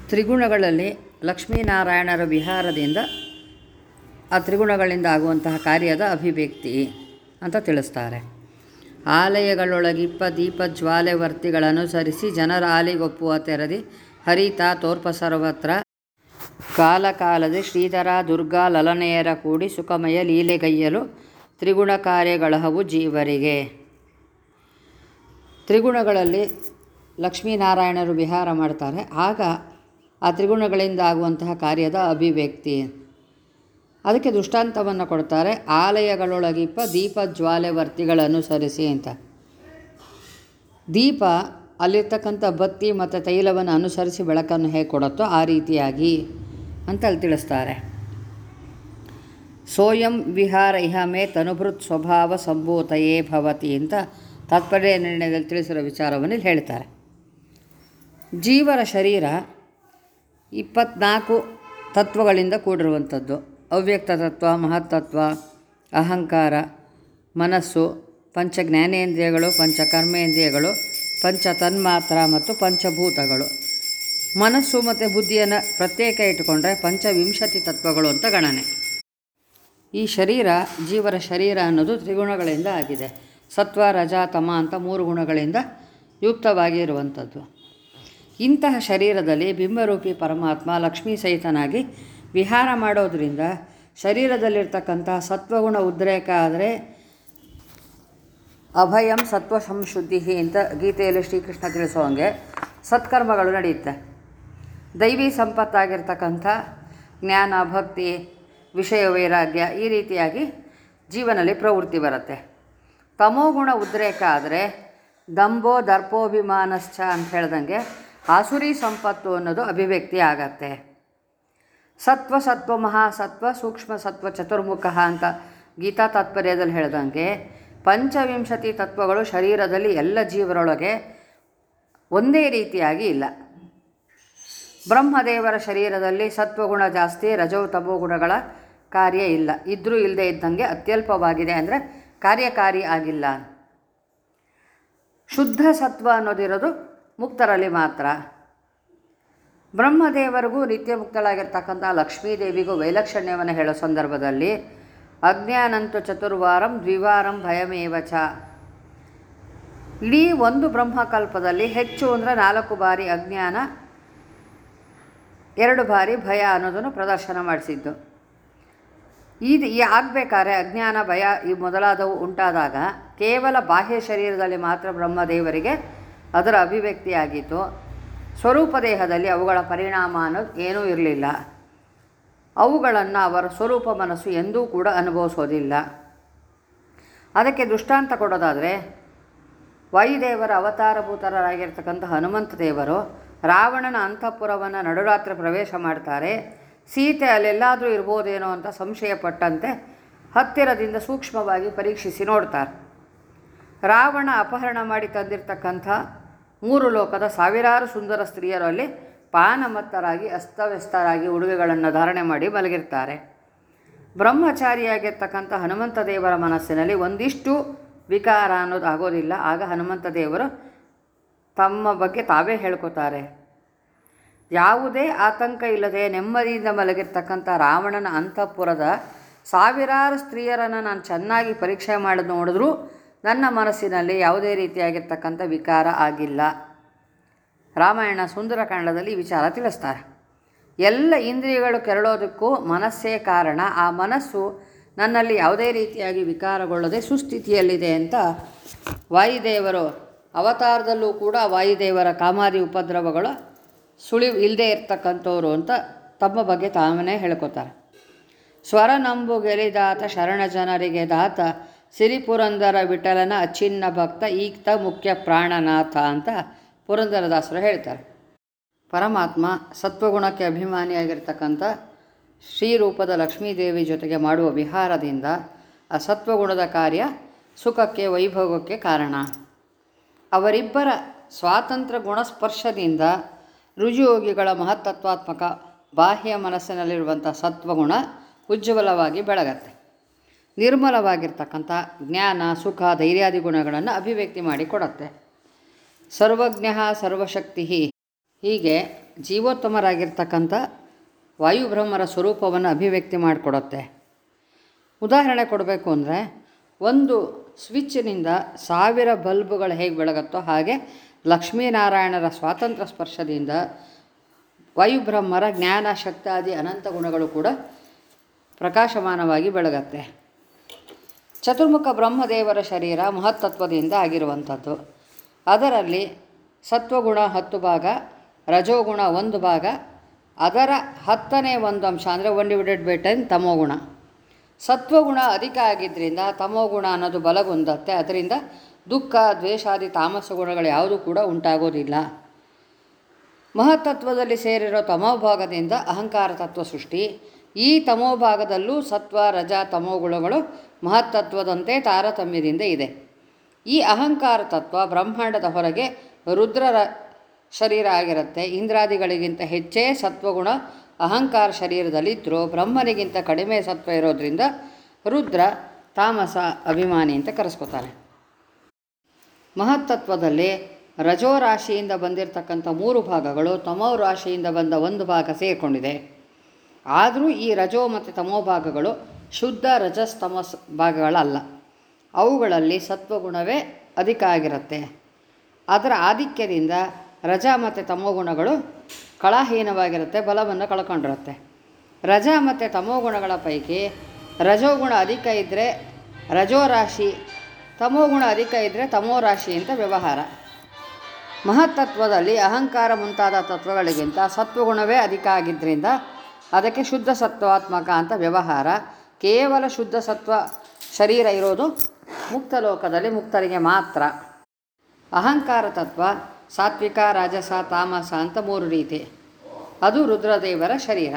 ತ್ರಿಗುಣಗಳಲ್ಲಿ ಲಕ್ಷ್ಮೀನಾರಾಯಣರ ವಿಹಾರದಿಂದ ಆ ತ್ರಿಗುಣಗಳಿಂದ ಆಗುವಂತಹ ಕಾರ್ಯದ ಅಭಿವ್ಯಕ್ತಿ ಅಂತ ತಿಳಿಸ್ತಾರೆ ಆಲಯಗಳೊಳಗಿಪ್ಪ ದೀಪ ಜ್ವಾಲೆ ವರ್ತಿಗಳನುಸರಿಸಿ ಜನರ ಆಲಿಗೊಪ್ಪುವ ತೆರದಿ ಹರಿತ ತೋರ್ಪ ಸರ್ವತ್ರ ಕಾಲ ಕಾಲದೆ ಶ್ರೀಧರ ದುರ್ಗಾ ಲಲನೆಯರ ಕೂಡಿ ಸುಖಮಯ ಲೀಲೆಗೈಯಲು ತ್ರಿಗುಣ ಕಾರ್ಯಗಳಹವು ಜೀವರಿಗೆ ತ್ರಿಗುಣಗಳಲ್ಲಿ ಲಕ್ಷ್ಮೀನಾರಾಯಣರು ವಿಹಾರ ಮಾಡ್ತಾರೆ ಆಗ ಆ ತ್ರಿಗುಣಗಳಿಂದ ಆಗುವಂತಹ ಕಾರ್ಯದ ಅಭಿವ್ಯಕ್ತಿ ಅದಕ್ಕೆ ದೃಷ್ಟಾಂತವನ್ನು ಕೊಡ್ತಾರೆ ಆಲಯಗಳೊಳಗಿಪ್ಪ ದೀಪ ಜ್ವಾಲೆ ವರ್ತಿಗಳನುಸರಿಸಿ ಅಂತ ದೀಪ ಅಲ್ಲಿರ್ತಕ್ಕಂಥ ಬತ್ತಿ ಮತ್ತು ತೈಲವನ್ನು ಅನುಸರಿಸಿ ಬೆಳಕನ್ನು ಹೇಗೆ ಕೊಡುತ್ತೋ ಆ ರೀತಿಯಾಗಿ ಅಂತ ಅಲ್ಲಿ ತಿಳಿಸ್ತಾರೆ ಸೋಯಂ ವಿಹಾರ ಇಹ ಮೇ ತನುಭೃತ್ ಸ್ವಭಾವ ಸಂಭೂತಯೇ ಭವತಿ ಅಂತ ತಾತ್ಪರ್ಯ ನಿರ್ಣಯದಲ್ಲಿ ತಿಳಿಸಿರೋ ವಿಚಾರವನ್ನು ಇಲ್ಲಿ ಹೇಳ್ತಾರೆ ಜೀವರ ಶರೀರ ಇಪ್ಪತ್ನಾಲ್ಕು ತತ್ವಗಳಿಂದ ಕೂಡಿರುವಂಥದ್ದು ಅವ್ಯಕ್ತ ತತ್ವ ಮಹತ್ತತ್ವ ಅಹಂಕಾರ ಮನಸ್ಸು ಪಂಚ ಜ್ಞಾನೇಂದ್ರಿಯಗಳು ಪಂಚ ಕರ್ಮೇಂದ್ರಿಯಗಳು ಪಂಚ ತನ್ಮಾತ್ರ ಮತ್ತು ಪಂಚಭೂತಗಳು ಮನಸ್ಸು ಮತ್ತು ಬುದ್ಧಿಯನ್ನು ಪ್ರತ್ಯೇಕ ಇಟ್ಟುಕೊಂಡ್ರೆ ಪಂಚವಿಂಶತಿ ತತ್ವಗಳು ಅಂತ ಗಣನೆ ಈ ಶರೀರ ಜೀವರ ಶರೀರ ಅನ್ನೋದು ತ್ರಿಗುಣಗಳಿಂದ ಆಗಿದೆ ಸತ್ವ ರಜ ತಮ ಅಂತ ಮೂರು ಗುಣಗಳಿಂದ ಯುಕ್ತವಾಗಿರುವಂಥದ್ದು ಇಂತಹ ಶರೀರದಲ್ಲಿ ಬಿಂಬರೂಪಿ ಪರಮಾತ್ಮ ಲಕ್ಷ್ಮೀ ಸಹಿತನಾಗಿ ವಿಹಾರ ಮಾಡೋದರಿಂದ ಶರೀರದಲ್ಲಿರ್ತಕ್ಕಂತಹ ಸತ್ವಗುಣ ಉದ್ರೇಕ ಆದರೆ ಅಭಯಂ ಸತ್ವ ಸಂಶುದ್ಧಿ ಅಂತ ಗೀತೆಯಲ್ಲಿ ಶ್ರೀಕೃಷ್ಣ ತಿಳಿಸೋ ಹಾಗೆ ಸತ್ಕರ್ಮಗಳು ನಡೆಯುತ್ತೆ ದೈವಿ ಸಂಪತ್ತಾಗಿರ್ತಕ್ಕಂಥ ಜ್ಞಾನ ಭಕ್ತಿ ವಿಷಯ ವೈರಾಗ್ಯ ಈ ರೀತಿಯಾಗಿ ಜೀವನದಲ್ಲಿ ಪ್ರವೃತ್ತಿ ಬರುತ್ತೆ ತಮೋಗುಣ ಉದ್ರೇಕ ಆದರೆ ದಂಭೋ ದರ್ಪೋಭಿಮಾನಶ್ಚ ಅಂತ ಹೇಳ್ದಂಗೆ ಆಸುರಿ ಸಂಪತ್ತು ಅನ್ನೋದು ಅಭಿವ್ಯಕ್ತಿ ಆಗತ್ತೆ ಸತ್ವ ಸತ್ವ ಮಹಾಸತ್ವ ಸೂಕ್ಷ್ಮ ಸತ್ವ ಚತುರ್ಮುಖ ಅಂತ ಗೀತಾ ತಾತ್ಪರ್ಯದಲ್ಲಿ ಹೇಳ್ದಂಗೆ ಪಂಚವಿಂಶತಿ ತತ್ವಗಳು ಶರೀರದಲ್ಲಿ ಎಲ್ಲ ಜೀವರೊಳಗೆ ಒಂದೇ ರೀತಿಯಾಗಿ ಇಲ್ಲ ಬ್ರಹ್ಮದೇವರ ಶರೀರದಲ್ಲಿ ಸತ್ವಗುಣ ಜಾಸ್ತಿ ರಜೋ ತಮೋ ಗುಣಗಳ ಕಾರ್ಯ ಇಲ್ಲ ಇದ್ರೂ ಇಲ್ಲದೆ ಇದ್ದಂಗೆ ಅತ್ಯಲ್ಪವಾಗಿದೆ ಅಂದರೆ ಕಾರ್ಯಕಾರಿ ಆಗಿಲ್ಲ ಶುದ್ಧ ಸತ್ವ ಅನ್ನೋದಿರೋದು ಮುಕ್ತರಲ್ಲಿ ಮಾತ್ರ ಬ್ರಹ್ಮದೇವರಿಗೂ ನಿತ್ಯ ಮುಕ್ತಳಾಗಿರ್ತಕ್ಕಂಥ ಲಕ್ಷ್ಮೀದೇವಿಗೂ ವೈಲಕ್ಷಣ್ಯವನ್ನು ಹೇಳೋ ಸಂದರ್ಭದಲ್ಲಿ ಅಜ್ಞಾನಂತು ಚತುರ್ವಾರಂ ದ್ವಿವಾರಂ ಭಯಮೇವ ಚ ಇಡೀ ಒಂದು ಬ್ರಹ್ಮಕಲ್ಪದಲ್ಲಿ ಹೆಚ್ಚು ಅಂದರೆ ನಾಲ್ಕು ಬಾರಿ ಅಜ್ಞಾನ ಎರಡು ಬಾರಿ ಭಯ ಅನ್ನೋದನ್ನು ಪ್ರದರ್ಶನ ಮಾಡಿಸಿದ್ದು ಇದು ಈ ಆಗಬೇಕಾದ್ರೆ ಅಜ್ಞಾನ ಭಯ ಈ ಮೊದಲಾದವು ಉಂಟಾದಾಗ ಕೇವಲ ಬಾಹ್ಯ ಶರೀರದಲ್ಲಿ ಮಾತ್ರ ಬ್ರಹ್ಮದೇವರಿಗೆ ಅದರ ಅಭಿವ್ಯಕ್ತಿಯಾಗಿತ್ತು ಸ್ವರೂಪ ದೇಹದಲ್ಲಿ ಅವುಗಳ ಪರಿಣಾಮ ಅನ್ನೋದು ಏನೂ ಇರಲಿಲ್ಲ ಅವುಗಳನ್ನು ಅವರ ಸ್ವರೂಪ ಮನಸ್ಸು ಎಂದೂ ಕೂಡ ಅನುಭವಿಸೋದಿಲ್ಲ ಅದಕ್ಕೆ ದೃಷ್ಟಾಂತ ಕೊಡೋದಾದರೆ ವಾಯುದೇವರ ಅವತಾರಭೂತರಾಗಿರ್ತಕ್ಕಂಥ ಹನುಮಂತ ದೇವರು ರಾವಣನ ಅಂತಃಪುರವನ್ನು ನಡುರಾತ್ರಿ ಪ್ರವೇಶ ಮಾಡ್ತಾರೆ ಸೀತೆ ಅಲ್ಲೆಲ್ಲಾದರೂ ಇರ್ಬೋದೇನೋ ಅಂತ ಸಂಶಯಪಟ್ಟಂತೆ ಹತ್ತಿರದಿಂದ ಸೂಕ್ಷ್ಮವಾಗಿ ಪರೀಕ್ಷಿಸಿ ನೋಡ್ತಾರೆ ರಾವಣ ಅಪಹರಣ ಮಾಡಿ ತಂದಿರತಕ್ಕಂಥ ಮೂರು ಲೋಕದ ಸಾವಿರಾರು ಸುಂದರ ಸ್ತ್ರೀಯರು ಅಲ್ಲಿ ಪಾನಮತ್ತರಾಗಿ ಅಸ್ತವ್ಯಸ್ತರಾಗಿ ಉಡುಗೆಗಳನ್ನು ಧಾರಣೆ ಮಾಡಿ ಮಲಗಿರ್ತಾರೆ ಬ್ರಹ್ಮಚಾರಿಯಾಗಿರ್ತಕ್ಕಂಥ ಹನುಮಂತ ದೇವರ ಮನಸ್ಸಿನಲ್ಲಿ ಒಂದಿಷ್ಟು ವಿಕಾರ ಅನ್ನೋದು ಆಗೋದಿಲ್ಲ ಆಗ ಹನುಮಂತ ದೇವರು ತಮ್ಮ ಬಗ್ಗೆ ತಾವೇ ಹೇಳ್ಕೊತಾರೆ ಯಾವುದೇ ಆತಂಕ ಇಲ್ಲದೆ ನೆಮ್ಮದಿಯಿಂದ ಮಲಗಿರ್ತಕ್ಕಂಥ ರಾವಣನ ಅಂತಃಪುರದ ಸಾವಿರಾರು ಸ್ತ್ರೀಯರನ್ನು ನಾನು ಚೆನ್ನಾಗಿ ಪರೀಕ್ಷೆ ಮಾಡಿ ನೋಡಿದ್ರೂ ನನ್ನ ಮನಸ್ಸಿನಲ್ಲಿ ಯಾವುದೇ ರೀತಿಯಾಗಿರ್ತಕ್ಕಂಥ ವಿಕಾರ ಆಗಿಲ್ಲ ರಾಮಾಯಣ ಸುಂದರಕಾಂಡದಲ್ಲಿ ಈ ವಿಚಾರ ತಿಳಿಸ್ತಾರೆ ಎಲ್ಲ ಇಂದ್ರಿಯಗಳು ಕೆರಳೋದಕ್ಕೂ ಮನಸ್ಸೇ ಕಾರಣ ಆ ಮನಸ್ಸು ನನ್ನಲ್ಲಿ ಯಾವುದೇ ರೀತಿಯಾಗಿ ವಿಕಾರಗೊಳ್ಳದೆ ಸುಸ್ಥಿತಿಯಲ್ಲಿದೆ ಅಂತ ವಾಯುದೇವರು ಅವತಾರದಲ್ಲೂ ಕೂಡ ವಾಯುದೇವರ ಕಾಮಾದಿ ಉಪದ್ರವಗಳು ಸುಳಿವು ಇಲ್ಲದೆ ಇರ್ತಕ್ಕಂಥವ್ರು ಅಂತ ತಮ್ಮ ಬಗ್ಗೆ ತಾಮನೇ ಹೇಳ್ಕೊತಾರೆ ಸ್ವರ ನಂಬು ಗೆಲಿದಾತ ಶರಣ ಜನರಿಗೆ ದಾತ ಸಿರಿಪುರಂದರ ವಿಠಲನ ಅಚ್ಚಿನ್ನ ಭಕ್ತ ಈಕ್ತ ಮುಖ್ಯ ಪ್ರಾಣನಾಥ ಅಂತ ಪುರಂದರದಾಸರು ಹೇಳ್ತಾರೆ ಪರಮಾತ್ಮ ಸತ್ವಗುಣಕ್ಕೆ ಅಭಿಮಾನಿಯಾಗಿರ್ತಕ್ಕಂಥ ಶ್ರೀರೂಪದ ಲಕ್ಷ್ಮೀದೇವಿ ಜೊತೆಗೆ ಮಾಡುವ ವಿಹಾರದಿಂದ ಆ ಸತ್ವಗುಣದ ಕಾರ್ಯ ಸುಖಕ್ಕೆ ವೈಭವಕ್ಕೆ ಕಾರಣ ಅವರಿಬ್ಬರ ಸ್ವಾತಂತ್ರ್ಯ ಗುಣಸ್ಪರ್ಶದಿಂದ ರುಜುಯೋಗಿಗಳ ಮಹತ್ತತ್ವಾತ್ಮಕ ಬಾಹ್ಯ ಮನಸ್ಸಿನಲ್ಲಿರುವಂಥ ಸತ್ವಗುಣ ಉಜ್ವಲವಾಗಿ ಬೆಳಗತ್ತೆ ನಿರ್ಮಲವಾಗಿರ್ತಕ್ಕಂಥ ಜ್ಞಾನ ಸುಖ ಧೈರ್ಯಾದಿ ಗುಣಗಳನ್ನು ಅಭಿವ್ಯಕ್ತಿ ಮಾಡಿಕೊಡತ್ತೆ ಸರ್ವಜ್ಞ ಸರ್ವಶಕ್ತಿ ಹೀಗೆ ಜೀವೋತ್ತಮರಾಗಿರ್ತಕ್ಕಂಥ ವಾಯುಬ್ರಹ್ಮರ ಸ್ವರೂಪವನ್ನು ಅಭಿವ್ಯಕ್ತಿ ಮಾಡಿಕೊಡುತ್ತೆ ಉದಾಹರಣೆ ಕೊಡಬೇಕು ಅಂದರೆ ಒಂದು ಸ್ವಿಚ್ನಿಂದ ಸಾವಿರ ಬಲ್ಬುಗಳು ಹೇಗೆ ಬೆಳಗುತ್ತೋ ಹಾಗೆ ಲಕ್ಷ್ಮೀನಾರಾಯಣರ ಸ್ವಾತಂತ್ರ್ಯ ಸ್ಪರ್ಶದಿಂದ ವಾಯುಬ್ರಹ್ಮರ ಜ್ಞಾನ ಶಕ್ತಾದಿ ಅನಂತ ಗುಣಗಳು ಕೂಡ ಪ್ರಕಾಶಮಾನವಾಗಿ ಬೆಳಗತ್ತೆ ಚತುರ್ಮುಖ ಬ್ರಹ್ಮದೇವರ ಶರೀರ ಮಹತ್ತತ್ವದಿಂದ ಆಗಿರುವಂಥದ್ದು ಅದರಲ್ಲಿ ಸತ್ವಗುಣ ಹತ್ತು ಭಾಗ ರಜೋಗುಣ ಒಂದು ಭಾಗ ಅದರ ಹತ್ತನೇ ಒಂದು ಅಂಶ ಅಂದರೆ ಒನ್ ಡಿವಿಡೆಡ್ ಬೈ ಟೆನ್ ತಮೋಗುಣ ಸತ್ವಗುಣ ಅಧಿಕ ಆಗಿದ್ದರಿಂದ ತಮೋಗುಣ ಅನ್ನೋದು ಬಲಗೊಂದತ್ತೆ ಅದರಿಂದ ದುಃಖ ದ್ವೇಷಾದಿ ತಾಮಸ ಗುಣಗಳು ಯಾವುದೂ ಕೂಡ ಉಂಟಾಗೋದಿಲ್ಲ ಮಹತ್ತತ್ವದಲ್ಲಿ ಸೇರಿರೋ ತಮೋಭಾಗದಿಂದ ಅಹಂಕಾರ ತತ್ವ ಸೃಷ್ಟಿ ಈ ತಮೋಭಾಗದಲ್ಲೂ ಸತ್ವ ರಜ ತಮೋಗುಣಗಳು ಮಹತ್ತತ್ವದಂತೆ ತಾರತಮ್ಯದಿಂದ ಇದೆ ಈ ಅಹಂಕಾರ ತತ್ವ ಬ್ರಹ್ಮಾಂಡದ ಹೊರಗೆ ರುದ್ರರ ಶರೀರ ಆಗಿರುತ್ತೆ ಇಂದ್ರಾದಿಗಳಿಗಿಂತ ಹೆಚ್ಚೇ ಸತ್ವಗುಣ ಅಹಂಕಾರ ಶರೀರದಲ್ಲಿದ್ದರೂ ಬ್ರಹ್ಮನಿಗಿಂತ ಕಡಿಮೆ ಸತ್ವ ಇರೋದ್ರಿಂದ ರುದ್ರ ತಾಮಸ ಅಭಿಮಾನಿ ಅಂತ ಕರೆಸ್ಕೋತಾರೆ ಮಹತ್ತತ್ವದಲ್ಲಿ ರಜೋ ರಾಶಿಯಿಂದ ಬಂದಿರತಕ್ಕಂಥ ಮೂರು ಭಾಗಗಳು ತಮೋ ರಾಶಿಯಿಂದ ಬಂದ ಒಂದು ಭಾಗ ಸೇರಿಕೊಂಡಿದೆ ಆದರೂ ಈ ರಜೋ ಮತ್ತು ತಮೋ ಭಾಗಗಳು ಶುದ್ಧ ರಜಸ್ ತಮಸ್ ಭಾಗಗಳಲ್ಲ ಅವುಗಳಲ್ಲಿ ಸತ್ವಗುಣವೇ ಅಧಿಕ ಆಗಿರುತ್ತೆ ಅದರ ಆಧಿಕ್ಯದಿಂದ ರಜ ಮತ್ತು ತಮೋಗುಣಗಳು ಕಳಹೀನವಾಗಿರುತ್ತೆ ಬಲವನ್ನು ಕಳ್ಕೊಂಡಿರುತ್ತೆ ರಜ ಮತ್ತು ತಮೋಗುಣಗಳ ಪೈಕಿ ರಜೋಗುಣ ಅಧಿಕ ಇದ್ದರೆ ರಜೋ ರಾಶಿ ತಮೋಗುಣ ಅಧಿಕ ಇದ್ದರೆ ತಮೋ ರಾಶಿ ಅಂತ ವ್ಯವಹಾರ ಮಹತ್ತತ್ವದಲ್ಲಿ ಅಹಂಕಾರ ಮುಂತಾದ ತತ್ವಗಳಿಗಿಂತ ಸತ್ವಗುಣವೇ ಅಧಿಕ ಆಗಿದ್ದರಿಂದ ಅದಕ್ಕೆ ಶುದ್ಧ ಸತ್ವಾತ್ಮಕ ಅಂತ ವ್ಯವಹಾರ ಕೇವಲ ಶುದ್ಧ ಸತ್ವ ಶರೀರ ಇರೋದು ಮುಕ್ತ ಲೋಕದಲ್ಲಿ ಮುಕ್ತರಿಗೆ ಮಾತ್ರ ಅಹಂಕಾರ ತತ್ವ ಸಾತ್ವಿಕ ರಾಜಸ ತಾಮಸ ಅಂತ ಮೂರು ರೀತಿ ಅದು ರುದ್ರದೇವರ ಶರೀರ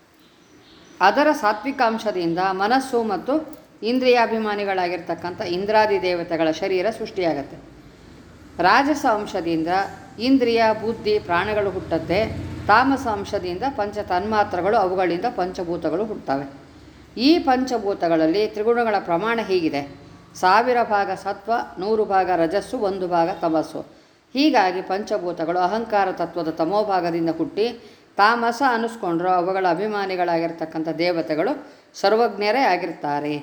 ಅದರ ಸಾತ್ವಿಕಾಂಶದಿಂದ ಮನಸ್ಸು ಮತ್ತು ಇಂದ್ರಿಯಾಭಿಮಾನಿಗಳಾಗಿರ್ತಕ್ಕಂಥ ಇಂದ್ರಾದಿ ದೇವತೆಗಳ ಶರೀರ ಸೃಷ್ಟಿಯಾಗತ್ತೆ ರಾಜಸ ಅಂಶದಿಂದ ಇಂದ್ರಿಯ ಬುದ್ಧಿ ಪ್ರಾಣಗಳು ಹುಟ್ಟುತ್ತೆ ತಾಮಸ ಅಂಶದಿಂದ ಪಂಚ ತನ್ಮಾತ್ರಗಳು ಅವುಗಳಿಂದ ಪಂಚಭೂತಗಳು ಹುಟ್ಟುತ್ತವೆ ಈ ಪಂಚಭೂತಗಳಲ್ಲಿ ತ್ರಿಗುಣಗಳ ಪ್ರಮಾಣ ಹೀಗಿದೆ ಸಾವಿರ ಭಾಗ ಸತ್ವ ನೂರು ಭಾಗ ರಜಸ್ಸು ಒಂದು ಭಾಗ ತಮಸ್ಸು ಹೀಗಾಗಿ ಪಂಚಭೂತಗಳು ಅಹಂಕಾರ ತತ್ವದ ತಮೋಭಾಗದಿಂದ ಹುಟ್ಟಿ ತಾಮಸ ಅನ್ನಿಸ್ಕೊಂಡ್ರು ಅವುಗಳ ಅಭಿಮಾನಿಗಳಾಗಿರ್ತಕ್ಕಂಥ ದೇವತೆಗಳು ಸರ್ವಜ್ಞರೇ ಆಗಿರ್ತಾರೆ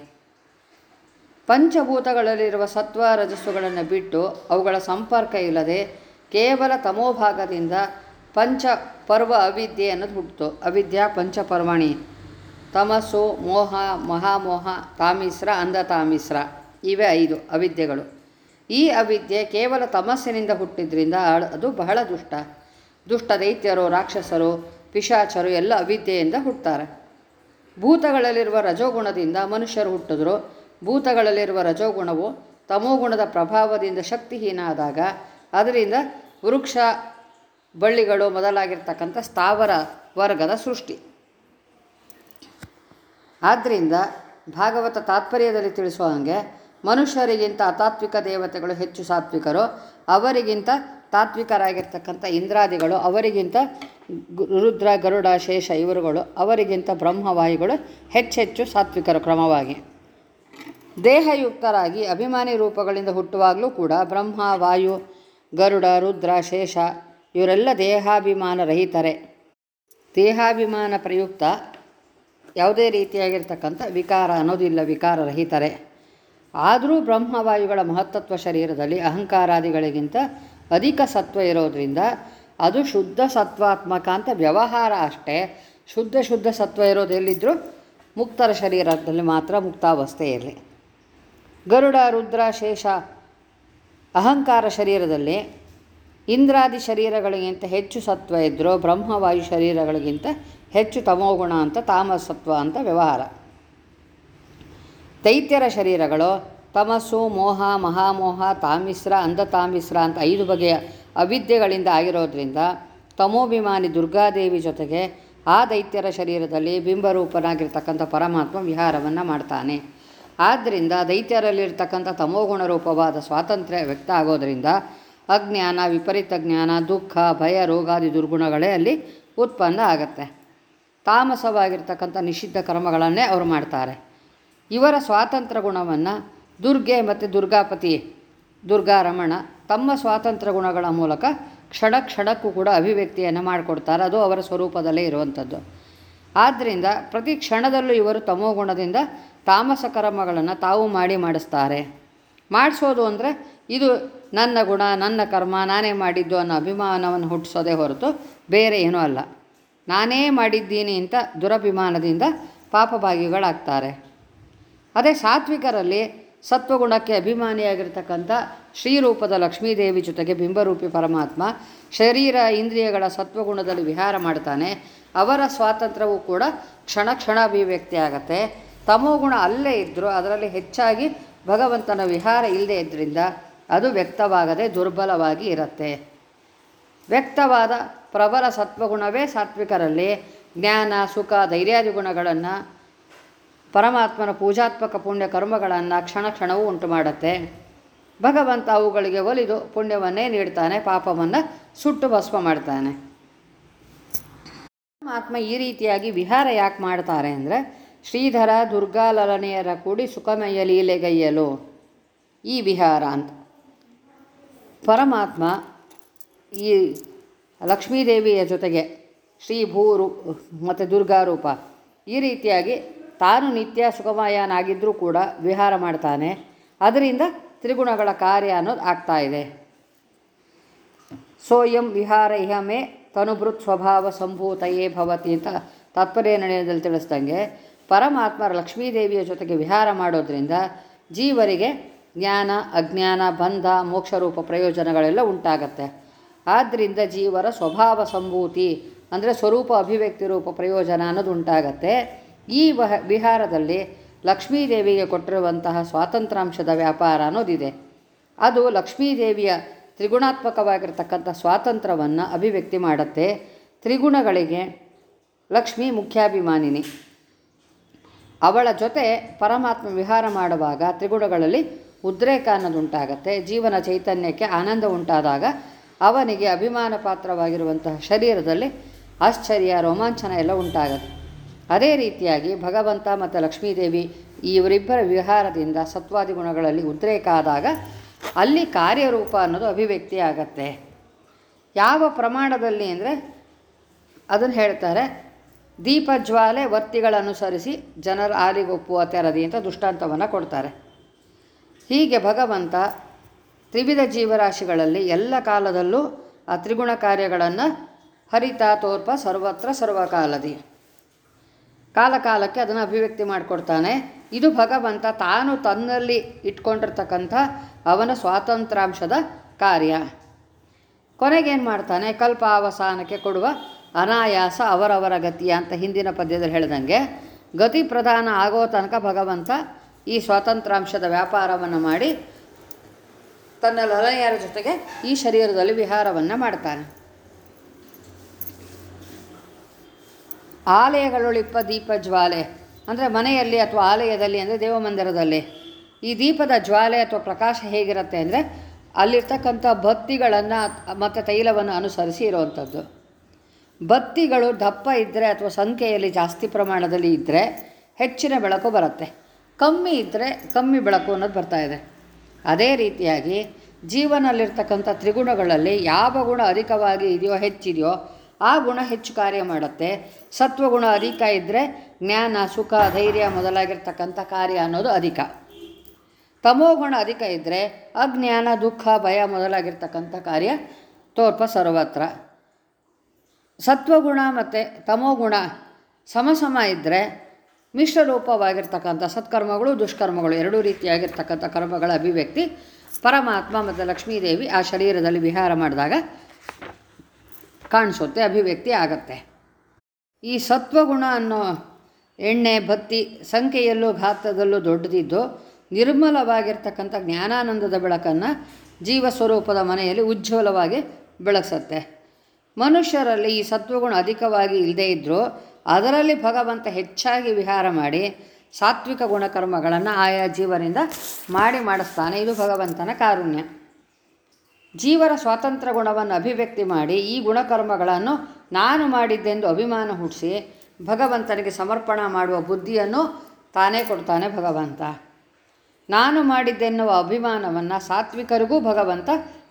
ಪಂಚಭೂತಗಳಲ್ಲಿರುವ ಸತ್ವ ರಜಸ್ಸುಗಳನ್ನು ಬಿಟ್ಟು ಅವುಗಳ ಸಂಪರ್ಕ ಇಲ್ಲದೆ ಕೇವಲ ತಮೋಭಾಗದಿಂದ ಪಂಚ ಪರ್ವ ಅವಿದ್ಯೆ ಅನ್ನೋದು ಹುಟ್ಟಿತು ಅವಿದ್ಯಾ ಪಂಚಪರ್ವಣಿ ತಮಸ್ಸು ಮೋಹ ಮಹಾಮೋಹ ತಾಮಿಸ್ರ ಅಂಧತಾಮಿಸ್ರ ಇವೆ ಐದು ಅವಿದ್ಯೆಗಳು ಈ ಅವಿದ್ಯೆ ಕೇವಲ ತಮಸ್ಸಿನಿಂದ ಹುಟ್ಟಿದ್ರಿಂದ ಅಳ್- ಅದು ಬಹಳ ದುಷ್ಟ ದುಷ್ಟ ದೈತ್ಯರು ರಾಕ್ಷಸರು ಪಿಶಾಚರು ಎಲ್ಲ ಅವಿದ್ಯೆಯಿಂದ ಹುಟ್ಟುತ್ತಾರೆ ಭೂತಗಳಲ್ಲಿರುವ ರಜೋಗುಣದಿಂದ ಮನುಷ್ಯರು ಹುಟ್ಟಿದ್ರು ಭೂತಗಳಲ್ಲಿರುವ ರಜೋಗುಣವು ತಮೋಗುಣದ ಪ್ರಭಾವದಿಂದ ಶಕ್ತಿಹೀನ ಆದಾಗ ಅದರಿಂದ ವೃಕ್ಷ ಬಳ್ಳಿಗಳು ಮೊದಲಾಗಿರ್ತಕ್ಕಂಥ ಸ್ಥಾವರ ವರ್ಗದ ಸೃಷ್ಟಿ ಆದ್ದರಿಂದ ಭಾಗವತ ತಾತ್ಪರ್ಯದಲ್ಲಿ ತಿಳಿಸುವ ಹಾಗೆ ಮನುಷ್ಯರಿಗಿಂತ ಅತಾತ್ವಿಕ ದೇವತೆಗಳು ಹೆಚ್ಚು ಸಾತ್ವಿಕರು ಅವರಿಗಿಂತ ತಾತ್ವಿಕರಾಗಿರ್ತಕ್ಕಂಥ ಇಂದ್ರಾದಿಗಳು ಅವರಿಗಿಂತ ಗು- ರುದ್ರ ಗರುಡ ಶೇಷ ಇವರುಗಳು ಅವರಿಗಿಂತ ಬ್ರಹ್ಮವಾಯುಗಳು ಹೆಚ್ಚೆಚ್ಚು ಸಾತ್ವಿಕರು ಕ್ರಮವಾಗಿ ದೇಹಯುಕ್ತರಾಗಿ ಅಭಿಮಾನಿ ರೂಪಗಳಿಂದ ಹುಟ್ಟುವಾಗಲೂ ಕೂಡ ಬ್ರಹ್ಮ ವಾಯು ಗರುಡ ರುದ್ರ ಶೇಷ ಇವರೆಲ್ಲ ದೇಹಾಭಿಮಾನ ರಹಿತರೆ ದೇಹಾಭಿಮಾನ ಪ್ರಯುಕ್ತ ಯಾವುದೇ ರೀತಿಯಾಗಿರ್ತಕ್ಕಂಥ ವಿಕಾರ ಅನ್ನೋದಿಲ್ಲ ವಿಕಾರ ರಹಿತರೆ ಆದರೂ ಬ್ರಹ್ಮವಾಯುಗಳ ಮಹತ್ತತ್ವ ಶರೀರದಲ್ಲಿ ಅಹಂಕಾರಾದಿಗಳಿಗಿಂತ ಅಧಿಕ ಸತ್ವ ಇರೋದ್ರಿಂದ ಅದು ಶುದ್ಧ ಸತ್ವಾತ್ಮಕ ಅಂತ ವ್ಯವಹಾರ ಅಷ್ಟೇ ಶುದ್ಧ ಶುದ್ಧ ಸತ್ವ ಇರೋದು ಎಲ್ಲಿದ್ದರೂ ಮುಕ್ತರ ಶರೀರದಲ್ಲಿ ಮಾತ್ರ ಮುಕ್ತಾವಸ್ಥೆಯಲ್ಲಿ ಗರುಡ ರುದ್ರ ಶೇಷ ಅಹಂಕಾರ ಶರೀರದಲ್ಲಿ ಇಂದ್ರಾದಿ ಶರೀರಗಳಿಗಿಂತ ಹೆಚ್ಚು ಸತ್ವ ಇದ್ದರೂ ಬ್ರಹ್ಮವಾಯು ಶರೀರಗಳಿಗಿಂತ ಹೆಚ್ಚು ತಮೋಗುಣ ಅಂತ ತಾಮಸತ್ವ ಅಂತ ವ್ಯವಹಾರ ದೈತ್ಯರ ಶರೀರಗಳು ತಮಸ್ಸು ಮೋಹ ಮಹಾಮೋಹ ತಾಮಿಸ್ರ ಅಂಧತಾಮಿಸ್ರ ಅಂತ ಐದು ಬಗೆಯ ಅವಿದ್ಯೆಗಳಿಂದ ಆಗಿರೋದ್ರಿಂದ ತಮೋಭಿಮಾನಿ ದುರ್ಗಾದೇವಿ ಜೊತೆಗೆ ಆ ದೈತ್ಯರ ಶರೀರದಲ್ಲಿ ಬಿಂಬರೂಪನಾಗಿರ್ತಕ್ಕಂಥ ಪರಮಾತ್ಮ ವಿಹಾರವನ್ನು ಮಾಡ್ತಾನೆ ಆದ್ದರಿಂದ ದೈತ್ಯರಲ್ಲಿರ್ತಕ್ಕಂಥ ತಮೋಗುಣ ರೂಪವಾದ ಸ್ವಾತಂತ್ರ್ಯ ವ್ಯಕ್ತ ಆಗೋದರಿಂದ ಅಜ್ಞಾನ ವಿಪರೀತ ಜ್ಞಾನ ದುಃಖ ಭಯ ರೋಗಾದಿ ದುರ್ಗುಣಗಳೇ ಅಲ್ಲಿ ಉತ್ಪನ್ನ ಆಗತ್ತೆ ತಾಮಸವಾಗಿರ್ತಕ್ಕಂಥ ನಿಷಿದ್ಧ ಕರ್ಮಗಳನ್ನೇ ಅವರು ಮಾಡ್ತಾರೆ ಇವರ ಸ್ವಾತಂತ್ರ್ಯ ಗುಣವನ್ನು ದುರ್ಗೆ ಮತ್ತು ದುರ್ಗಾಪತಿ ದುರ್ಗಾರಮಣ ತಮ್ಮ ಸ್ವಾತಂತ್ರ್ಯ ಗುಣಗಳ ಮೂಲಕ ಕ್ಷಣ ಕ್ಷಣಕ್ಕೂ ಕೂಡ ಅಭಿವ್ಯಕ್ತಿಯನ್ನು ಮಾಡಿಕೊಡ್ತಾರೆ ಅದು ಅವರ ಸ್ವರೂಪದಲ್ಲೇ ಇರುವಂಥದ್ದು ಆದ್ದರಿಂದ ಪ್ರತಿ ಕ್ಷಣದಲ್ಲೂ ಇವರು ತಮೋಗುಣದಿಂದ ತಾಮಸ ಕರ್ಮಗಳನ್ನು ತಾವು ಮಾಡಿ ಮಾಡಿಸ್ತಾರೆ ಮಾಡಿಸೋದು ಅಂದರೆ ಇದು ನನ್ನ ಗುಣ ನನ್ನ ಕರ್ಮ ನಾನೇ ಮಾಡಿದ್ದು ಅನ್ನೋ ಅಭಿಮಾನವನ್ನು ಹುಟ್ಟಿಸೋದೇ ಹೊರತು ಬೇರೆ ಏನೂ ಅಲ್ಲ ನಾನೇ ಮಾಡಿದ್ದೀನಿ ಅಂತ ದುರಭಿಮಾನದಿಂದ ಪಾಪಭಾಗಿಗಳಾಗ್ತಾರೆ ಅದೇ ಸಾತ್ವಿಕರಲ್ಲಿ ಸತ್ವಗುಣಕ್ಕೆ ಅಭಿಮಾನಿಯಾಗಿರ್ತಕ್ಕಂಥ ಶ್ರೀರೂಪದ ಲಕ್ಷ್ಮೀದೇವಿ ಜೊತೆಗೆ ಬಿಂಬರೂಪಿ ಪರಮಾತ್ಮ ಶರೀರ ಇಂದ್ರಿಯಗಳ ಸತ್ವಗುಣದಲ್ಲಿ ವಿಹಾರ ಮಾಡ್ತಾನೆ ಅವರ ಸ್ವಾತಂತ್ರ್ಯವೂ ಕೂಡ ಕ್ಷಣ ಕ್ಷಣ ಅಭಿವ್ಯಕ್ತಿ ಆಗತ್ತೆ ತಮೋಗುಣ ಅಲ್ಲೇ ಇದ್ದರೂ ಅದರಲ್ಲಿ ಹೆಚ್ಚಾಗಿ ಭಗವಂತನ ವಿಹಾರ ಇಲ್ಲದೆ ಇದ್ದರಿಂದ ಅದು ವ್ಯಕ್ತವಾಗದೆ ದುರ್ಬಲವಾಗಿ ಇರುತ್ತೆ ವ್ಯಕ್ತವಾದ ಪ್ರಬಲ ಸತ್ವಗುಣವೇ ಸಾತ್ವಿಕರಲ್ಲಿ ಜ್ಞಾನ ಸುಖ ಧೈರ್ಯಾದಿ ಗುಣಗಳನ್ನು ಪರಮಾತ್ಮನ ಪೂಜಾತ್ಮಕ ಪುಣ್ಯ ಕರ್ಮಗಳನ್ನು ಕ್ಷಣ ಕ್ಷಣವೂ ಉಂಟು ಮಾಡುತ್ತೆ ಭಗವಂತ ಅವುಗಳಿಗೆ ಒಲಿದು ಪುಣ್ಯವನ್ನೇ ನೀಡ್ತಾನೆ ಪಾಪವನ್ನು ಸುಟ್ಟು ಭಸ್ಮ ಮಾಡ್ತಾನೆ ಪರಮಾತ್ಮ ಈ ರೀತಿಯಾಗಿ ವಿಹಾರ ಯಾಕೆ ಮಾಡ್ತಾರೆ ಅಂದರೆ ಶ್ರೀಧರ ದುರ್ಗಾಲಲನೆಯರ ಕೂಡಿ ಸುಖಮಯ ಲೀಲೆಗೈಯಲು ಈ ವಿಹಾರ ಅಂತ ಪರಮಾತ್ಮ ಈ ಲಕ್ಷ್ಮೀದೇವಿಯ ಜೊತೆಗೆ ಶ್ರೀ ಭೂರು ಮತ್ತು ದುರ್ಗಾರೂಪ ಈ ರೀತಿಯಾಗಿ ತಾನು ನಿತ್ಯ ಸುಖಮಯನಾಗಿದ್ದರೂ ಕೂಡ ವಿಹಾರ ಮಾಡ್ತಾನೆ ಅದರಿಂದ ತ್ರಿಗುಣಗಳ ಕಾರ್ಯ ಅನ್ನೋದು ಆಗ್ತಾ ಇದೆ ಸೋಯಂ ವಿಹಾರ ಇಹ ಮೇ ತನುಭೃತ್ ಸ್ವಭಾವ ಸಂಭೂತಯೇ ಭವತಿ ಅಂತ ತಾತ್ಪರ್ಯ ನಿರ್ಣಯದಲ್ಲಿ ತಿಳಿಸ್ದಂಗೆ ಪರಮಾತ್ಮ ಲಕ್ಷ್ಮೀದೇವಿಯ ಜೊತೆಗೆ ವಿಹಾರ ಮಾಡೋದ್ರಿಂದ ಜೀವರಿಗೆ ಜ್ಞಾನ ಅಜ್ಞಾನ ಬಂಧ ಮೋಕ್ಷರೂಪ ಪ್ರಯೋಜನಗಳೆಲ್ಲ ಉಂಟಾಗತ್ತೆ ಆದ್ದರಿಂದ ಜೀವರ ಸ್ವಭಾವ ಸಂಭೂತಿ ಅಂದರೆ ಸ್ವರೂಪ ಅಭಿವ್ಯಕ್ತಿ ರೂಪ ಪ್ರಯೋಜನ ಅನ್ನೋದು ಉಂಟಾಗತ್ತೆ ಈ ವಹ ವಿಹಾರದಲ್ಲಿ ಲಕ್ಷ್ಮೀದೇವಿಗೆ ಕೊಟ್ಟಿರುವಂತಹ ಸ್ವಾತಂತ್ರ್ಯಾಂಶದ ವ್ಯಾಪಾರ ಅನ್ನೋದಿದೆ ಅದು ಲಕ್ಷ್ಮೀದೇವಿಯ ತ್ರಿಗುಣಾತ್ಮಕವಾಗಿರ್ತಕ್ಕಂಥ ಸ್ವಾತಂತ್ರ್ಯವನ್ನು ಅಭಿವ್ಯಕ್ತಿ ಮಾಡುತ್ತೆ ತ್ರಿಗುಣಗಳಿಗೆ ಲಕ್ಷ್ಮಿ ಮುಖ್ಯಾಭಿಮಾನಿನಿ ಅವಳ ಜೊತೆ ಪರಮಾತ್ಮ ವಿಹಾರ ಮಾಡುವಾಗ ತ್ರಿಗುಣಗಳಲ್ಲಿ ಉದ್ರೇಕ ಅನ್ನೋದುಂಟಾಗತ್ತೆ ಜೀವನ ಚೈತನ್ಯಕ್ಕೆ ಆನಂದ ಉಂಟಾದಾಗ ಅವನಿಗೆ ಅಭಿಮಾನ ಪಾತ್ರವಾಗಿರುವಂತಹ ಶರೀರದಲ್ಲಿ ಆಶ್ಚರ್ಯ ರೋಮಾಂಚನ ಎಲ್ಲ ಉಂಟಾಗತ್ತೆ ಅದೇ ರೀತಿಯಾಗಿ ಭಗವಂತ ಮತ್ತು ಲಕ್ಷ್ಮೀದೇವಿ ಇವರಿಬ್ಬರ ವಿಹಾರದಿಂದ ಸತ್ವಾದಿ ಗುಣಗಳಲ್ಲಿ ಉದ್ರೇಕ ಆದಾಗ ಅಲ್ಲಿ ಕಾರ್ಯರೂಪ ಅನ್ನೋದು ಅಭಿವ್ಯಕ್ತಿ ಆಗತ್ತೆ ಯಾವ ಪ್ರಮಾಣದಲ್ಲಿ ಅಂದರೆ ಅದನ್ನು ಹೇಳ್ತಾರೆ ದೀಪಜ್ವಾಲೆ ವರ್ತಿಗಳನುಸರಿಸಿ ಜನರ ಆಲಿಗೊಪ್ಪುವ ತೆರದಿ ಅಂತ ದೃಷ್ಟಾಂತವನ್ನು ಕೊಡ್ತಾರೆ ಹೀಗೆ ಭಗವಂತ ತ್ರಿವಿಧ ಜೀವರಾಶಿಗಳಲ್ಲಿ ಎಲ್ಲ ಕಾಲದಲ್ಲೂ ಆ ತ್ರಿಗುಣ ಕಾರ್ಯಗಳನ್ನು ಹರಿತ ತೋರ್ಪ ಸರ್ವತ್ರ ಸರ್ವಕಾಲದಿ ಕಾಲ ಕಾಲಕ್ಕೆ ಅದನ್ನು ಅಭಿವ್ಯಕ್ತಿ ಮಾಡಿಕೊಡ್ತಾನೆ ಇದು ಭಗವಂತ ತಾನು ತನ್ನಲ್ಲಿ ಇಟ್ಕೊಂಡಿರ್ತಕ್ಕಂಥ ಅವನ ಸ್ವಾತಂತ್ರ್ಯಾಂಶದ ಕಾರ್ಯ ಕೊನೆಗೇನು ಮಾಡ್ತಾನೆ ಕಲ್ಪ ಅವಸಾನಕ್ಕೆ ಕೊಡುವ ಅನಾಯಾಸ ಅವರವರ ಗತಿಯ ಅಂತ ಹಿಂದಿನ ಪದ್ಯದಲ್ಲಿ ಹೇಳ್ದಂಗೆ ಗತಿ ಪ್ರಧಾನ ಆಗೋ ತನಕ ಭಗವಂತ ಈ ಸ್ವಾತಂತ್ರ್ಯಾಂಶದ ವ್ಯಾಪಾರವನ್ನು ಮಾಡಿ ತನ್ನ ಲಲನೆಯರ ಜೊತೆಗೆ ಈ ಶರೀರದಲ್ಲಿ ವಿಹಾರವನ್ನು ಮಾಡ್ತಾನೆ ಆಲಯಗಳೊಳಿಪ್ಪ ದೀಪ ಜ್ವಾಲೆ ಅಂದರೆ ಮನೆಯಲ್ಲಿ ಅಥವಾ ಆಲಯದಲ್ಲಿ ಅಂದರೆ ದೇವಮಂದಿರದಲ್ಲಿ ಈ ದೀಪದ ಜ್ವಾಲೆ ಅಥವಾ ಪ್ರಕಾಶ ಹೇಗಿರುತ್ತೆ ಅಂದರೆ ಅಲ್ಲಿರ್ತಕ್ಕಂಥ ಬತ್ತಿಗಳನ್ನು ಮತ್ತು ತೈಲವನ್ನು ಅನುಸರಿಸಿ ಇರುವಂಥದ್ದು ಬತ್ತಿಗಳು ದಪ್ಪ ಇದ್ದರೆ ಅಥವಾ ಸಂಖ್ಯೆಯಲ್ಲಿ ಜಾಸ್ತಿ ಪ್ರಮಾಣದಲ್ಲಿ ಇದ್ದರೆ ಹೆಚ್ಚಿನ ಬೆಳಕು ಬರುತ್ತೆ ಕಮ್ಮಿ ಇದ್ದರೆ ಕಮ್ಮಿ ಬೆಳಕು ಅನ್ನೋದು ಬರ್ತಾ ಇದೆ ಅದೇ ರೀತಿಯಾಗಿ ಜೀವನಲ್ಲಿರ್ತಕ್ಕಂಥ ತ್ರಿಗುಣಗಳಲ್ಲಿ ಯಾವ ಗುಣ ಅಧಿಕವಾಗಿ ಇದೆಯೋ ಹೆಚ್ಚಿದೆಯೋ ಆ ಗುಣ ಹೆಚ್ಚು ಕಾರ್ಯ ಮಾಡುತ್ತೆ ಸತ್ವಗುಣ ಅಧಿಕ ಇದ್ದರೆ ಜ್ಞಾನ ಸುಖ ಧೈರ್ಯ ಮೊದಲಾಗಿರ್ತಕ್ಕಂಥ ಕಾರ್ಯ ಅನ್ನೋದು ಅಧಿಕ ತಮೋಗುಣ ಅಧಿಕ ಇದ್ದರೆ ಅಜ್ಞಾನ ದುಃಖ ಭಯ ಮೊದಲಾಗಿರ್ತಕ್ಕಂಥ ಕಾರ್ಯ ತೋರ್ಪ ಸರ್ವತ್ರ ಸತ್ವಗುಣ ಮತ್ತು ತಮೋಗುಣ ಸಮಸಮ ಇದ್ದರೆ ಮಿಶ್ರರೂಪವಾಗಿರ್ತಕ್ಕಂಥ ಸತ್ಕರ್ಮಗಳು ದುಷ್ಕರ್ಮಗಳು ಎರಡೂ ರೀತಿಯಾಗಿರ್ತಕ್ಕಂಥ ಕರ್ಮಗಳ ಅಭಿವ್ಯಕ್ತಿ ಪರಮಾತ್ಮ ಮತ್ತು ಲಕ್ಷ್ಮೀದೇವಿ ಆ ಶರೀರದಲ್ಲಿ ವಿಹಾರ ಮಾಡಿದಾಗ ಕಾಣಿಸುತ್ತೆ ಅಭಿವ್ಯಕ್ತಿ ಆಗತ್ತೆ ಈ ಸತ್ವಗುಣ ಅನ್ನೋ ಎಣ್ಣೆ ಬತ್ತಿ ಸಂಖ್ಯೆಯಲ್ಲೂ ಘಾತದಲ್ಲೂ ದೊಡ್ಡದಿದ್ದು ನಿರ್ಮಲವಾಗಿರ್ತಕ್ಕಂಥ ಜ್ಞಾನಾನಂದದ ಬೆಳಕನ್ನು ಜೀವ ಸ್ವರೂಪದ ಮನೆಯಲ್ಲಿ ಉಜ್ವಲವಾಗಿ ಬೆಳಗಿಸುತ್ತೆ ಮನುಷ್ಯರಲ್ಲಿ ಈ ಸತ್ವಗುಣ ಅಧಿಕವಾಗಿ ಇಲ್ಲದೇ ಇದ್ದರೂ ಅದರಲ್ಲಿ ಭಗವಂತ ಹೆಚ್ಚಾಗಿ ವಿಹಾರ ಮಾಡಿ ಸಾತ್ವಿಕ ಗುಣಕರ್ಮಗಳನ್ನು ಆಯಾ ಜೀವನಿಂದ ಮಾಡಿ ಮಾಡಿಸ್ತಾನೆ ಇದು ಭಗವಂತನ ಕಾರುಣ್ಯ ಜೀವರ ಸ್ವಾತಂತ್ರ್ಯ ಗುಣವನ್ನು ಅಭಿವ್ಯಕ್ತಿ ಮಾಡಿ ಈ ಗುಣಕರ್ಮಗಳನ್ನು ನಾನು ಮಾಡಿದ್ದೆಂದು ಅಭಿಮಾನ ಹುಟ್ಟಿಸಿ ಭಗವಂತನಿಗೆ ಸಮರ್ಪಣ ಮಾಡುವ ಬುದ್ಧಿಯನ್ನು ತಾನೇ ಕೊಡ್ತಾನೆ ಭಗವಂತ ನಾನು ಮಾಡಿದ್ದೆನ್ನುವ ಅಭಿಮಾನವನ್ನು ಸಾತ್ವಿಕರಿಗೂ ಭಗವಂತ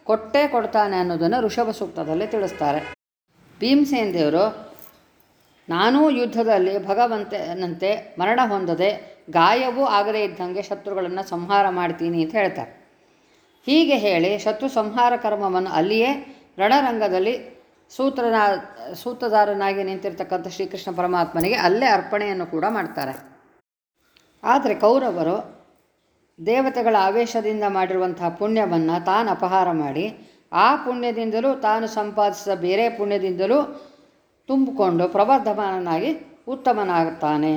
ಕೊಟ್ಟೇ ಕೊಡ್ತಾನೆ ಅನ್ನೋದನ್ನು ಋಷಭ ಸೂಕ್ತದಲ್ಲಿ ತಿಳಿಸ್ತಾರೆ ಭೀಮಸೇನ್ ದೇವರು ನಾನೂ ಯುದ್ಧದಲ್ಲಿ ಭಗವಂತನಂತೆ ಮರಣ ಹೊಂದದೆ ಗಾಯವೂ ಆಗದೇ ಇದ್ದಂಗೆ ಶತ್ರುಗಳನ್ನು ಸಂಹಾರ ಮಾಡ್ತೀನಿ ಅಂತ ಹೇಳ್ತಾರೆ ಹೀಗೆ ಹೇಳಿ ಶತ್ರು ಸಂಹಾರ ಕರ್ಮವನ್ನು ಅಲ್ಲಿಯೇ ರಣರಂಗದಲ್ಲಿ ಸೂತ್ರನ ಸೂತ್ರಧಾರನಾಗಿ ನಿಂತಿರ್ತಕ್ಕಂಥ ಶ್ರೀಕೃಷ್ಣ ಪರಮಾತ್ಮನಿಗೆ ಅಲ್ಲೇ ಅರ್ಪಣೆಯನ್ನು ಕೂಡ ಮಾಡ್ತಾರೆ ಆದರೆ ಕೌರವರು ದೇವತೆಗಳ ಆವೇಶದಿಂದ ಮಾಡಿರುವಂತಹ ಪುಣ್ಯವನ್ನು ತಾನು ಅಪಹಾರ ಮಾಡಿ ಆ ಪುಣ್ಯದಿಂದಲೂ ತಾನು ಸಂಪಾದಿಸಿದ ಬೇರೆ ಪುಣ್ಯದಿಂದಲೂ ತುಂಬಿಕೊಂಡು ಪ್ರವರ್ಧಮಾನನಾಗಿ ಉತ್ತಮನಾಗುತ್ತಾನೆ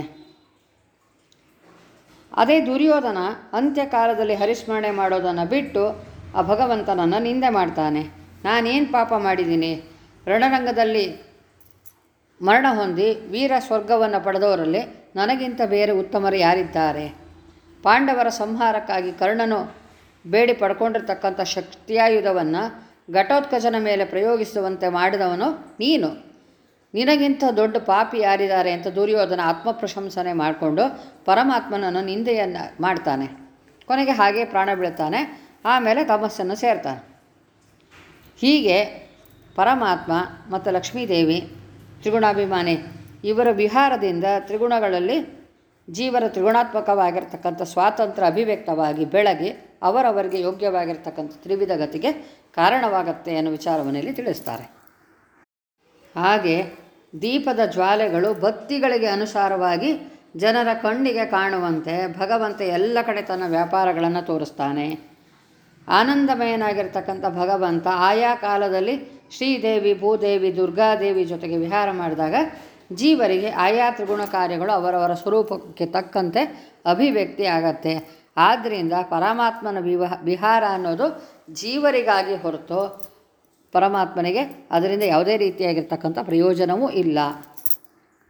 ಅದೇ ದುರ್ಯೋಧನ ಅಂತ್ಯಕಾಲದಲ್ಲಿ ಹರಿಸ್ಮರಣೆ ಮಾಡೋದನ್ನು ಬಿಟ್ಟು ಆ ಭಗವಂತನನ್ನು ನಿಂದೆ ಮಾಡ್ತಾನೆ ನಾನೇನು ಪಾಪ ಮಾಡಿದ್ದೀನಿ ರಣರಂಗದಲ್ಲಿ ಮರಣ ಹೊಂದಿ ವೀರ ಸ್ವರ್ಗವನ್ನು ಪಡೆದವರಲ್ಲಿ ನನಗಿಂತ ಬೇರೆ ಉತ್ತಮರು ಯಾರಿದ್ದಾರೆ ಪಾಂಡವರ ಸಂಹಾರಕ್ಕಾಗಿ ಕರ್ಣನು ಬೇಡಿ ಪಡ್ಕೊಂಡಿರ್ತಕ್ಕಂಥ ಶಕ್ತಿಯಾಯುಧವನ್ನು ಘಟೋತ್ಕಚನ ಮೇಲೆ ಪ್ರಯೋಗಿಸುವಂತೆ ಮಾಡಿದವನು ನೀನು ನಿನಗಿಂತ ದೊಡ್ಡ ಪಾಪಿ ಯಾರಿದ್ದಾರೆ ಅಂತ ದುರ್ಯೋಧನ ಆತ್ಮಪ್ರಶಂಸನೆ ಮಾಡಿಕೊಂಡು ಪರಮಾತ್ಮನನ್ನು ನಿಂದೆಯನ್ನು ಮಾಡ್ತಾನೆ ಕೊನೆಗೆ ಹಾಗೆ ಪ್ರಾಣ ಬೀಳ್ತಾನೆ ಆಮೇಲೆ ತಮಸ್ಸನ್ನು ಸೇರ್ತಾನೆ ಹೀಗೆ ಪರಮಾತ್ಮ ಮತ್ತು ಲಕ್ಷ್ಮೀದೇವಿ ತ್ರಿಗುಣಾಭಿಮಾನಿ ಇವರ ವಿಹಾರದಿಂದ ತ್ರಿಗುಣಗಳಲ್ಲಿ ಜೀವರ ತ್ರಿಗುಣಾತ್ಮಕವಾಗಿರ್ತಕ್ಕಂಥ ಸ್ವಾತಂತ್ರ್ಯ ಅಭಿವ್ಯಕ್ತವಾಗಿ ಬೆಳಗಿ ಅವರವರಿಗೆ ಯೋಗ್ಯವಾಗಿರ್ತಕ್ಕಂಥ ತ್ರಿವಿಧ ಗತಿಗೆ ಕಾರಣವಾಗತ್ತೆ ಅನ್ನೋ ವಿಚಾರವನ್ನು ಇಲ್ಲಿ ತಿಳಿಸ್ತಾರೆ ಹಾಗೆ ದೀಪದ ಜ್ವಾಲೆಗಳು ಭಕ್ತಿಗಳಿಗೆ ಅನುಸಾರವಾಗಿ ಜನರ ಕಣ್ಣಿಗೆ ಕಾಣುವಂತೆ ಭಗವಂತ ಎಲ್ಲ ಕಡೆ ತನ್ನ ವ್ಯಾಪಾರಗಳನ್ನು ತೋರಿಸ್ತಾನೆ ಆನಂದಮಯನಾಗಿರ್ತಕ್ಕಂಥ ಭಗವಂತ ಆಯಾ ಕಾಲದಲ್ಲಿ ಶ್ರೀದೇವಿ ಭೂದೇವಿ ದುರ್ಗಾದೇವಿ ಜೊತೆಗೆ ವಿಹಾರ ಮಾಡಿದಾಗ ಜೀವರಿಗೆ ಆಯಾ ತ್ರಿಗುಣ ಕಾರ್ಯಗಳು ಅವರವರ ಸ್ವರೂಪಕ್ಕೆ ತಕ್ಕಂತೆ ಅಭಿವ್ಯಕ್ತಿ ಆಗತ್ತೆ ಆದ್ದರಿಂದ ಪರಮಾತ್ಮನ ವಿವಾಹ ವಿಹಾರ ಅನ್ನೋದು ಜೀವರಿಗಾಗಿ ಹೊರತು ಪರಮಾತ್ಮನಿಗೆ ಅದರಿಂದ ಯಾವುದೇ ರೀತಿಯಾಗಿರ್ತಕ್ಕಂಥ ಪ್ರಯೋಜನವೂ ಇಲ್ಲ